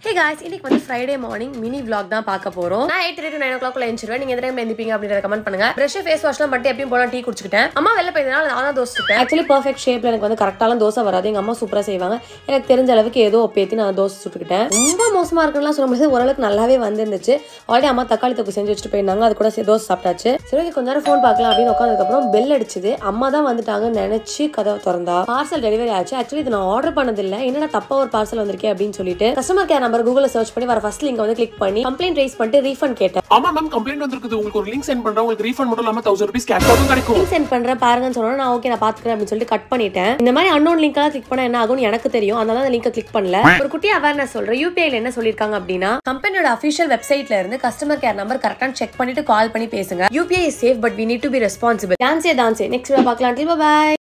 hey guys இன்னைக்கு வந்து Friday morning mini vlog தான் பார்க்க போறோம் நான் eight to nine o'clock எழுந்துருவேன் நீங்க எந்த டைம்ல எந்திப்பீங்க அப்படின்றத கமெண்ட் பண்ணுங்க பிரஷ் ஃபேஸ் வாஷ்லாம் மட்டும் எப்பயும் போல டீ குடிச்சுக்கிட்டேன் அம்மா வெளில போயிருந்தனால நான் தான் தோசை சுட்டேன் ஆக்சுவலி பர்ஃபெக்ட் ஷேப்ல எனக்கு வந்து கரெக்டாலாம் தோசை வராது எங்க அம்மா சூப்பரா செய்வாங்க எனக்கு தெரிஞ்ச அளவுக்கு ஏதோ ஒப்பேத்தி நான் தோசை சுட்டுக்கிட்டேன் ரொம்ப மோசமா இருக்குன்னு சொல்ல முடியாது ஓரளவுக்கு நல்லாவே வந்துருந்துச்சு ஆல்ரெடி அம்மா தக்காளி தொக்கு செஞ்சு வச்சுட்டு போயிருந்தாங்க அது கூட சே- தோசை சாப்பிட்டாச்சு சரி okay, கொஞ்ச நேரம் ஃபோன் பார்க்கலாம் அப்படின்னு உட்காந்ததுக்கப்புறம் பெல் அடிச்சுது அம்மா தான் வந்துட்டாங்க நினைச்சு கதவை திறந்தா பார்சல் டெலிவரி ஆச்சு ஆக்சுவலி இது நான் ஆர்டர் பண்ணதில்லை என்னடா தப்பா ஒரு பார்சல் வந்திருக்கே அப்படின்னு சொல்லிட்டு கஸ்டமர் கேர் நம்பர் கூகுளில் சர்ச் பண்ணி வர ஃபர்ஸ்ட் லிங்க் வந்து கிளிக் பண்ணி கம்ப்ளைண்ட் ரைஸ் பண்ணிட்டு ரீஃபண்ட் கேட்டேன் ஆமா மேம் கம்ப்ளைண்ட் வந்திருக்குது உங்களுக்கு ஒரு லிங்க் சென்ட் பண்றேன் உங்களுக்கு ரீஃபண்ட் மட்டும் இல்லாம தௌசண்ட் ருபீஸ் கேஷ்பேக்கும் கிடைக்கும் லிங்க் சென்ட் பண்றேன் பாருங்கன்னு சொன்னா நான் ஓகே நான் பாத்துக்கிறேன் அப்படின்னு சொல்லிட்டு கட் பண்ணிட்டேன் இந்த மாதிரி அன்னோன் லிங்க் எல்லாம் கிளிக் பண்ணா என்ன ஆகும்னு எனக்கு தெரியும் அதனால அந்த லிங்க் கிளிக் பண்ணல ஒரு குட்டி அவேர்னஸ் சொல்றேன் யூபிஐல என்ன சொல்லிருக்காங்க அப்படின்னா கம்பெனியோட அஃபிஷியல் வெப்சைட்ல இருந்து கஸ்டமர் கேர் நம்பர் கரெக்டாக செக் பண்ணிட்டு கால் பண்ணி பேசுங்க UPI safe but we need to be responsible டான்ஸே டான்ஸே நெக்ஸ்ட் பார்க்கலாம் பாய்